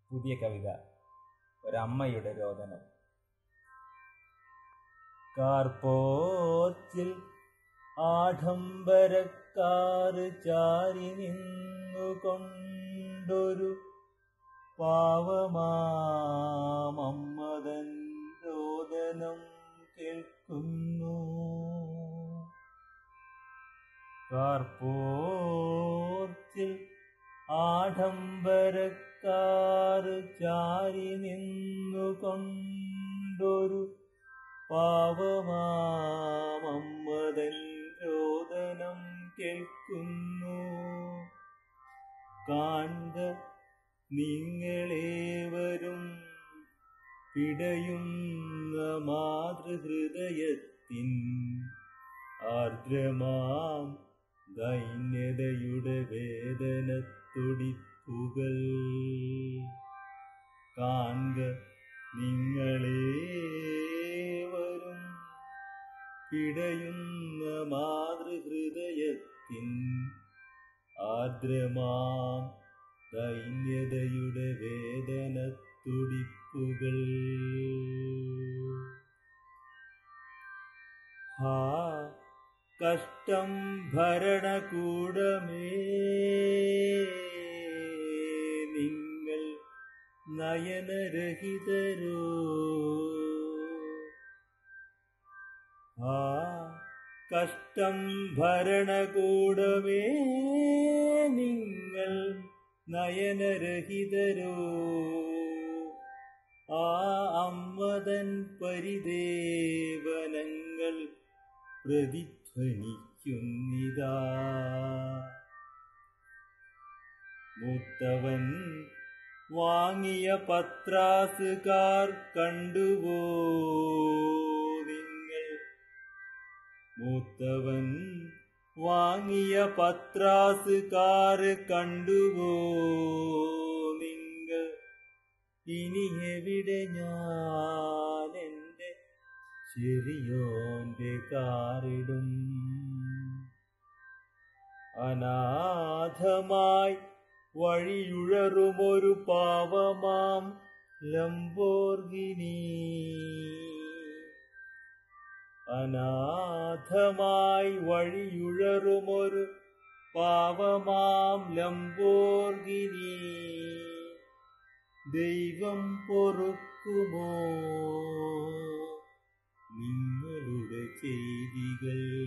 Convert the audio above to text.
പുതിയ കവിത ഒരമ്മയുടെ രോദനം കാർപ്പോച്ചിൽ ആഡംബരക്കാറ് ചാരി നിന്നുകൊണ്ടൊരു പാവമാമമ്മതൻ രോദനം കേൾക്കുന്നു കാർപ്പോച്ചിൽ ആഡംബരക്കാറ് ചാരി നിന്നുകൊണ്ടൊരു പാവമാമമ്മതൻ രോദനം കേൾക്കുന്നു കാൺക നിങ്ങളേവരും പിടയുന്ന മാതൃഹൃദയത്തിൻ ആർദ്രമാം ദൈന്യതയുടെ വേദനത്തുടിപ്പുകൾ കാൺക നിങ്ങളേവരും പിടയുന്ന മാതൃഹൃദയത്തിൻ ആർദ്രമാം ദൈന്യതയുടെ വേദനത്തുടിപ്പുകൾ ഹാ കഷ്ടം ഭരണകൂടമേ നിങ്ങൾ നയനരഹിതരോ ആ കഷ്ടം ഭരണകൂടമേ നിങ്ങൾ നയനരഹിതരോ ആ അമ്മതൻ പരിദേവനങ്ങൾ പ്രതിധ്വനിക്കുന്നിതാ മൂത്തവൻ വാങ്ങിയ പത്രാസുകാർ കണ്ടുവോ നിങ്ങൾ മൂത്തവൻ വാങ്ങിയ പത്രാസുകാർ കണ്ടുവോ നിങ്ങൾ ഇനി എവിടെ ഞാൻ എൻ്റെ ചെറിയോന്റെ കാറിടും അനാഥമായി വഴിയുഴറുമൊരു പാവമാം ലംബോർഗിനി അനാഥമായി വഴിയുഴറുമൊരു പാവമാം ലംബോർഗിനി ദൈവം പൊറുക്കുമോ നിങ്ങളുടെ ചെയ്തികൾ